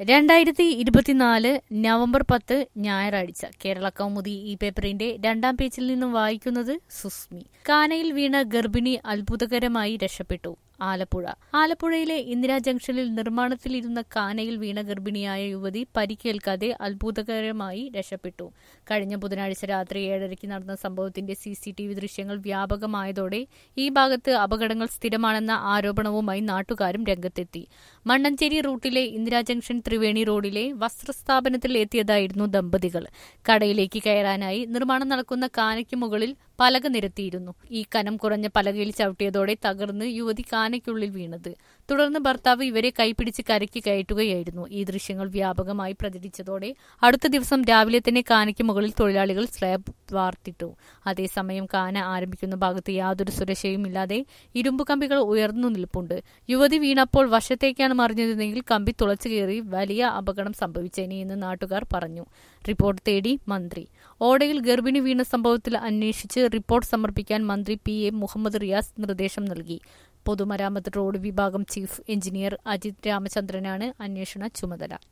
രണ്ടായിരത്തി ഇരുപത്തിനാല് നവംബർ പത്ത് ഞായറാഴ്ച കേരള കൗമുദി ഈ പേപ്പറിന്റെ രണ്ടാം പേജിൽ നിന്നും വായിക്കുന്നത് സുസ്മി കാനയിൽ വീണ ഗർഭിണി അത്ഭുതകരമായി രക്ഷപ്പെട്ടു ആലപ്പുഴ ആലപ്പുഴയിലെ ഇന്ദിരാ ജംഗ്ഷനിൽ നിർമ്മാണത്തിലിരുന്ന കാനയിൽ വീണ ഗർഭിണിയായ യുവതി പരിക്കേൽക്കാതെ അത്ഭുതകരമായി രക്ഷപ്പെട്ടു കഴിഞ്ഞ ബുധനാഴ്ച രാത്രി ഏഴരയ്ക്ക് നടന്ന സംഭവത്തിന്റെ സി സി ടി വി ദൃശ്യങ്ങൾ വ്യാപകമായതോടെ ഈ ഭാഗത്ത് അപകടങ്ങൾ സ്ഥിരമാണെന്ന ആരോപണവുമായി നാട്ടുകാരും രംഗത്തെത്തി മണ്ണഞ്ചേരി റൂട്ടിലെ ഇന്ദിരാ ജംഗ്ഷൻ ത്രിവേണി റോഡിലെ വസ്ത്രസ്ഥാപനത്തിൽ എത്തിയതായിരുന്നു ദമ്പതികൾ കടയിലേക്ക് കയറാനായി നിർമ്മാണം നടക്കുന്ന കാനയ്ക്ക് മുകളിൽ പലക നിരത്തിയിരുന്നു ഈ കനം കുറഞ്ഞ പലകയിൽ ചവിട്ടിയതോടെ തകർന്ന് യുവതി കാനയ്ക്കുള്ളിൽ വീണത് തുടർന്ന് ഭർത്താവ് ഇവരെ കൈപിടിച്ച് കരയ്ക്ക് കയറ്റുകയായിരുന്നു ഈ ദൃശ്യങ്ങൾ വ്യാപകമായി പ്രചരിച്ചതോടെ അടുത്ത ദിവസം രാവിലെ തന്നെ കാനയ്ക്ക് മുകളിൽ തൊഴിലാളികൾ സ്ലാബ് വാർത്തിട്ടു അതേസമയം കാന ആരംഭിക്കുന്ന ഭാഗത്ത് യാതൊരു സുരക്ഷയും ഇല്ലാതെ ഇരുമ്പ് കമ്പികൾ ഉയർന്നു നിൽപ്പുണ്ട് യുവതി വീണപ്പോൾ വശത്തേക്കാണ് മറിഞ്ഞതെങ്കിൽ കമ്പി തുളച്ചു കയറി വലിയ അപകടം സംഭവിച്ചേനെ എന്ന് നാട്ടുകാർ പറഞ്ഞു റിപ്പോർട്ട് തേടി മന്ത്രി ഓടയിൽ ഗർഭിണി വീണ സംഭവത്തിൽ അന്വേഷിച്ച് റിപ്പോർട്ട് സമർപ്പിക്കാൻ മന്ത്രി പി എ മുഹമ്മദ് റിയാസ് നിർദ്ദേശം നൽകി പൊതുമരാമത്ത് റോഡ് വിഭാഗം ചീഫ് എഞ്ചിനീയർ അജിത് രാമചന്ദ്രനാണ് അന്വേഷണ ചുമതല